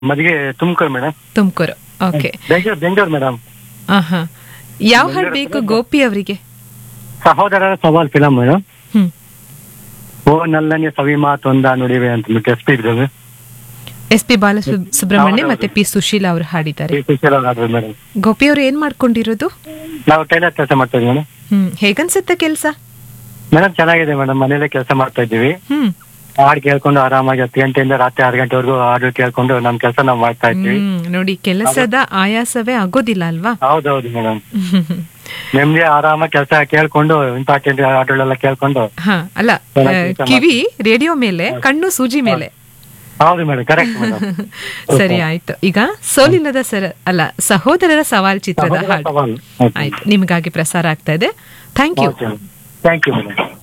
ಮದಿಗೆ Tumakuru madam Tumakuru okay Bengaluru Bengaluru madam ಆಹಾ ಯಾವ ಹಾಡು ಬೇಕು ಗೋಪಿ ಅವರಿಗೆ ಸಹೋದರರ ಸವಾಲ್ ಫಿಲಮ್ ಮೇಡಮ್ ಹ್ಮ್ ಓ ನಲ್ಲನೆ ಸವಿ ಮಾತೊಂದ ನುಡಿವೆ ಅಂತ ಬಿಟ್ಟು ಎಸ್ ಪಿ ಇದ್ರು ಎಸ್ ಪಿ ಬಾಲಸುಬ್ರಹ್ಮಣ್ಯ ಹೌದೌದು. ಮತ್ತೆ ಪಿ ಸುಶೀಲಾ ಅವರು ಹಾಡಿದ್ದಾರೆ ಮೇಡಮ್ ಗೋಪಿ ಅವರು ಏನ್ ಮಾಡ್ಕೊಂಡಿರೋದು ನಾವು ಟೈಲರ್ ಕೆಲಸ ಮಾಡ್ತಾ ಇದ್ವಿ ಮೇಡಮ್ ಹ್ಮ್ ಹೇಗನ್ಸುತ್ತೆ ಕೆಲ್ಸ ಮೇಡಮ್ ಚೆನ್ನಾಗಿದೆ ಮೇಡಮ್ ಮನೇಲೆ ಕೆಲಸ ಮಾಡ್ತಾ ಇದ್ದೀವಿ ಹ್ಮ್ ಹಾಡು ಕೇಳ್ಕೊಂಡು ಆರಾಮಾಗಿ ಹತ್ತು ಗಂಟೆಯಿಂದ ರಾತ್ರಿ ಆರು ಗಂಟೆವರೆಗೂ ಹಾಡು ಕೇಳ್ಕೊಂಡು ನಮ್ ಕೆಲಸ ನಾವು ಮಾಡ್ತಾ ಇದ್ವಿ ಹ್ಮ್ ನೋಡಿ ಕೆಲಸದ ಆಯಾಸವೇ ಆಗೋದಿಲ್ಲ ಅಲ್ವಾ ಹೌದೌದು ಮೇಡಮ್ ನೆಮ್ಮದಿ ಆರಾಮಾಗಿ ಕೆಲಸ ಕೇಳ್ಕೊಂಡು ಇಂಪಾರ್ಟೆಂಟ್ ಹಾಡುಗಳೆಲ್ಲ ಕೇಳ್ಕೊಂಡು ಹಾ ಅಲ್ಲ ಚೆನ್ನಾಗಿ ಆ, ಕೆಲ್ಸ ಕಿವಿ ರೇಡಿಯೋ ಮೇಲೆ ಕಣ್ಣು ಸೂಜಿ ಮೇಲೆ ಹೌದು ಮೇಡಮ್ ಕರೆಕ್ಟ್ ಮೇಡಮ್ ಸರಿ ಆಯ್ತು ಈಗ ಸೋಲಿಲ್ಲದ ಸರ ಅಲ್ಲ ಸಹೋದರರ ಸವಾಲ್ ಚಿತ್ರದ ಹಾಡು ಸವಾಲು ಆಯ್ತು ನಿಮಗಾಗಿ ಪ್ರಸಾರ ಆಗ್ತಾ ಇದೆ thank you thank you madam